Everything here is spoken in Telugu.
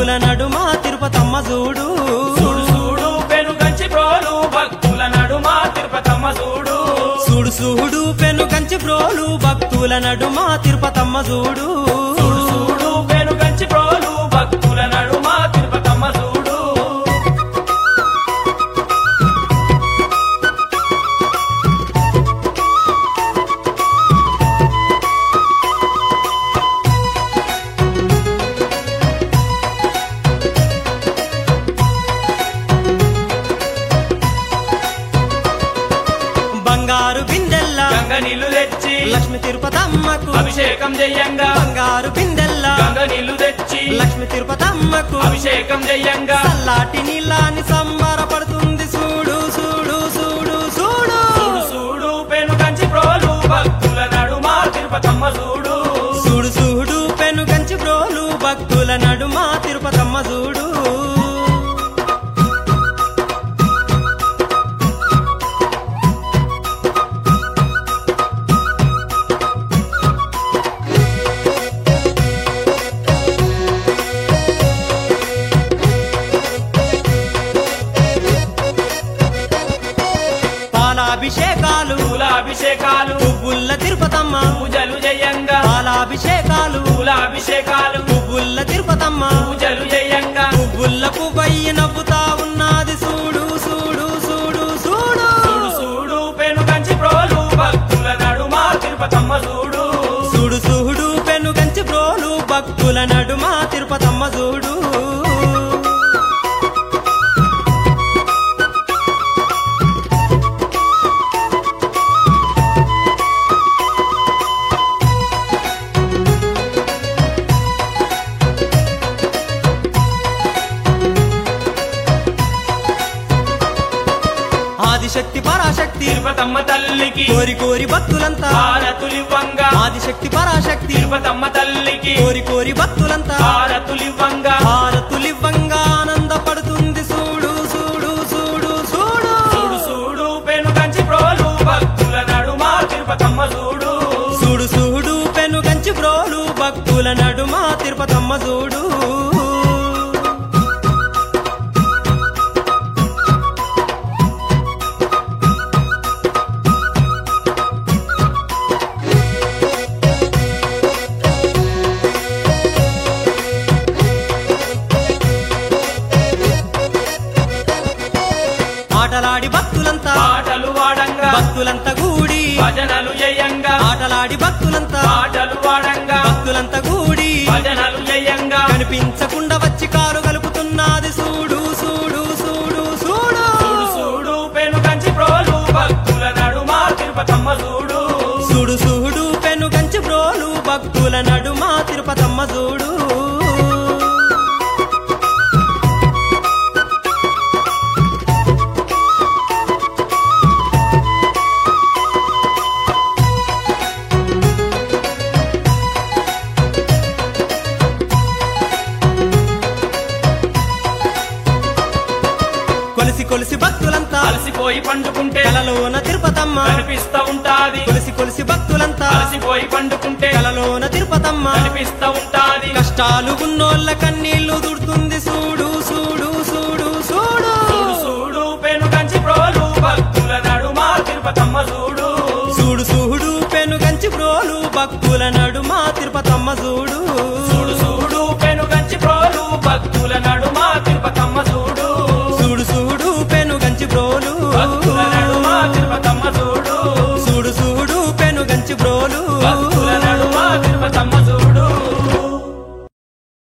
భక్తుల నడుమ తిరుపతమ్మ చూడు చూడు చూడు పెను కంచి ప్రోలు భక్తుల నడుమ తిరుపతమ్మ చూడు చూడు చూడు పెను కంచి ప్రోలు భక్తుల నడుమ తిరుపతమ్మ చూడు చూడు చూడు పెను కంచి ప్రోలు భక్తుల నడుమ తిరుపతమ్మ చూడు బంగారు బిందెల్ల గంగ నీళ్లు తెచ్చి లక్ష్మి తిరుపతమ్మకు అభిషేకం చెయ్యంగా బంగారు బిందెల్ల గంగ నీళ్లు తెచ్చి లక్ష్మి తిరుపతమ్మకు అభిషేకం చెయ్యంగా చల్లాటి నీళ్ళని సంబరపడుతుంది చూడు చూడు చూడు చూడు చూడు చూడు పెను కంచి ప్రోలు భక్తుల నడుమ తిరుపతమ్మ చూడు చూడు చూడు పెను కంచి బ్రోలు భక్తుల నడుమ తిరుపతమ్మ చూడు పాలాభిషేకాలు పూలాభిషేకాలు పువ్వుల్ల తిరుపతమ్మ పూజలు చెయ్యంగా పాలాభిషేకాలు పూలాభిషేకాలు పువ్వుల్ల తిరుపతమ్మ పూజలు చెయ్యంగా పువ్వుల్ల పువ్వయ్య నవ్వుతా ఉన్నది చూడు చూడు చూడు చూడు చూడు చూడు పెను కంచి ప్రోలు భక్తుల నడుమ తిరుపతమ్మ చూడు చూడు చూడు పెను కంచి బ్రోలు భక్తుల నడుమ తిరుపతమ్మ చూడు ఆదిశక్తి పరాశక్తి తిరుపతమ్మ తల్లికి కోరి కోరి భక్తులంతా హారతులివ్వంగా ఆదిశక్తి పరాశక్తి తిరుపతమ్మ తల్లికి కోరి కోరి భక్తులంతా హారతులివ్వంగా హారతులివ్వంగా ఆనందపడుతుంది చూడు చూడు చూడు చూడు చూడు చూడు పెను కంచి ప్రోలు భక్తుల నడుమ తిరుపతమ్మ చూడు చూడు చూడు పెను కంచి బ్రోలు భక్తుల నడుమ తిరుపతమ్మ చూడు ఆటలాడి భక్తులంతా పాటలు వాడంగా భక్తులంతా కూడి భజనలు చేయంగా ఆటలాడి భక్తులంతా పాటలు వాడంగా భక్తులంతా కూడి భజనలు చేయంగా కనిపించకుండా వచ్చి కారు కలుపుతున్నది చూడు చూడు చూడు చూడు చూడు చూడు పెను కంచి ప్రోలు భక్తుల నడుమ తిరుపతమ్మ చూడు చూడు చూడు పెను కంచి బ్రోలు భక్తుల నడుమ తిరుపతమ్మ చూడు కొలిసి కొలిసి భక్తులంతా అలసిపోయి పండుకుంటే కలలోన తిరుపతమ్మ కనిపిస్తా ఉంటాది కొలిసి కొలిసి భక్తులంతా అలసిపోయి పండుకుంటే కలలోన తిరుపతమ్మ కనిపిస్తా ఉంటాది కష్టాలు ఉన్నోళ్ళ కన్నీళ్లు దుడుతుంది చూడు చూడు చూడు చూడు చూడు చూడు పెను కంచి ప్రోలు భక్తుల నడుమ తిరుపతమ్మ చూడు చూడు చూడు పెను కంచి బ్రోలు భక్తుల నడుమ తిరుపతమ్మ చూడు